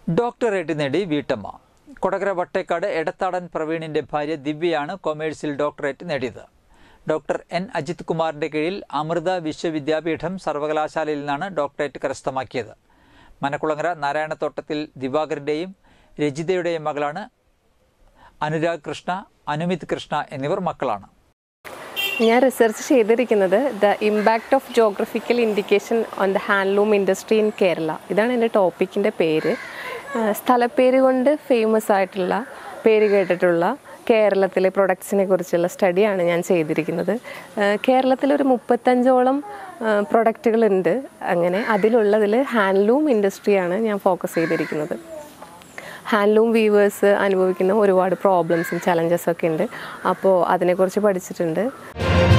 doctorate നേടി വീട്ടമ്മ കൊടകര വട്ടേക്കാട് എടത്താടൻ പ്രവീണിന്റെ ഭാര്യ ദിവ്യയാണ് കൊമേഴ്സിൽ ഡോക്ടറേറ്റ് നേടിയത് ഡോക്ടർ എൻ അജിത് കുമാറിന്റെ കീഴിൽ അമൃത വിശ്വവിദ്യാപീഠം സർവകലാശാലയിൽ നിന്നാണ് ഡോക്ടറേറ്റ് കരസ്ഥമാക്കിയത് മനക്കുളങ്ങര നാരായണത്തോട്ടത്തിൽ ദിവാകരന്റെയും രജിതയുടെയും മകളാണ് അനുരാഗ് കൃഷ്ണ അനുമിത് കൃഷ്ണ എന്നിവർ മക്കളാണ് ഞാൻ റിസർച്ച് ചെയ്തിരിക്കുന്നത് the impact of geographical indication on the handloom industry in Kerala ഇതാണ് എൻ്റെ ടോപ്പിക്കിൻ്റെ പേര് ആ, സ്ഥലപ്പേര് കൊണ്ട് ഫേമസ് ആയിട്ടുള്ള പേര് കേട്ടിട്ടുള്ള കേരളത്തിലെ പ്രൊഡക്ട്സിനെ കുറിച്ചുള്ള സ്റ്റഡിയാണ് ഞാൻ ചെയ്തിരിക്കുന്നത് ആ, കേരളത്തിലൊരു മുപ്പത്തഞ്ചോളം പ്രൊഡക്റ്റുകളുണ്ട് അങ്ങനെ അതിലുള്ളതിൽ ഹാൻഡ്ലൂം ഇൻഡസ്ട്രിയാണ് ഞാൻ ഫോക്കസ് ചെയ്തിരിക്കുന്നത് ഹാൻഡ്ലൂം വീവേഴ്സ് അനുഭവിക്കുന്ന ഒരുപാട് പ്രോബ്ലംസും ചലഞ്ചസും ഒക്കെ ഉണ്ട് അപ്പോൾ അതിനെക്കുറിച്ച് പഠിച്ചിട്ടുണ്ട്